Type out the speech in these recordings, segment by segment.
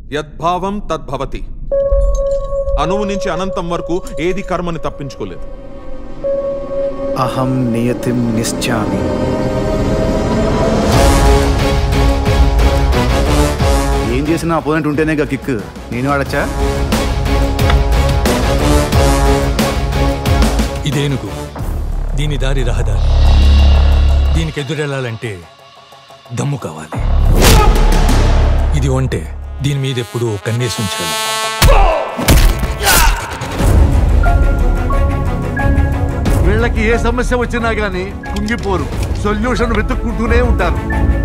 యద్భావం తద్భవతి అణువు నుంచి అనంతం వరకు ఏది కర్మని తప్పించుకోలేదు అహం నియతిం నిశ్చామి ఏం చేసినా అపోనెంట్ ఉంటేనే గా కిక్ నేను ఆడచ్చా ఇదేనుగు దీని దారి రహదారి దీనికి ఎదురెళ్ళాలంటే దమ్ము కావాలి ఇది ఒంటే దీని మీద ఎప్పుడూ కన్నేసి ఉంచాలి వీళ్ళకి ఏ సమస్య వచ్చినా గానీ కుంగిపోరు సొల్యూషన్ వెతుక్కుంటూనే ఉంటారు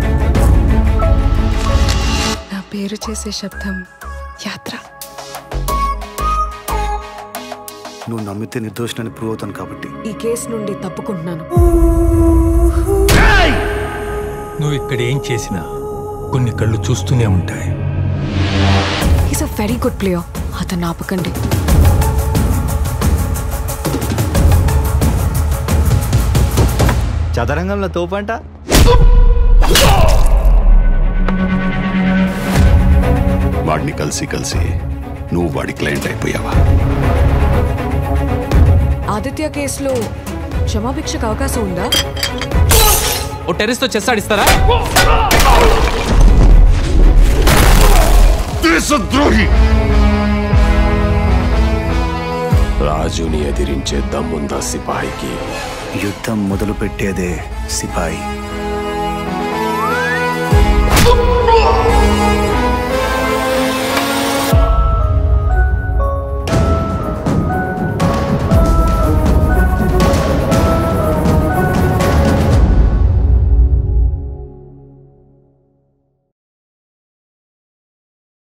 నా పేరు చేసే శబ్దం యాత్ర నువ్వు నమ్మితే నిర్దోషణని ప్రూవ్ అవుతాను కాబట్టి ఈ కేసు నుండి తప్పుకుంటున్నాను నువ్వు ఇక్కడ ఏం చేసినా కొన్ని కళ్ళు చూస్తూనే ఉంటాయి is a very good player అతను ఆపకండి చదరంగంలో తోపంట వాడిని కలిసి కలిసి నువ్వు వాడి క్లయింట్ అయిపోయావా ఆదిత్య కేసులో క్షమాభిక్షకు అవకాశం ఉందా ఓ టెర్రస్ తో చెస్ ఆడిస్తారా దేశద్రోహి రాజుని ఎదిరించే దమ్ముందా సిపాయికి యుద్ధం మొదలు పెట్టేదే సిపాయి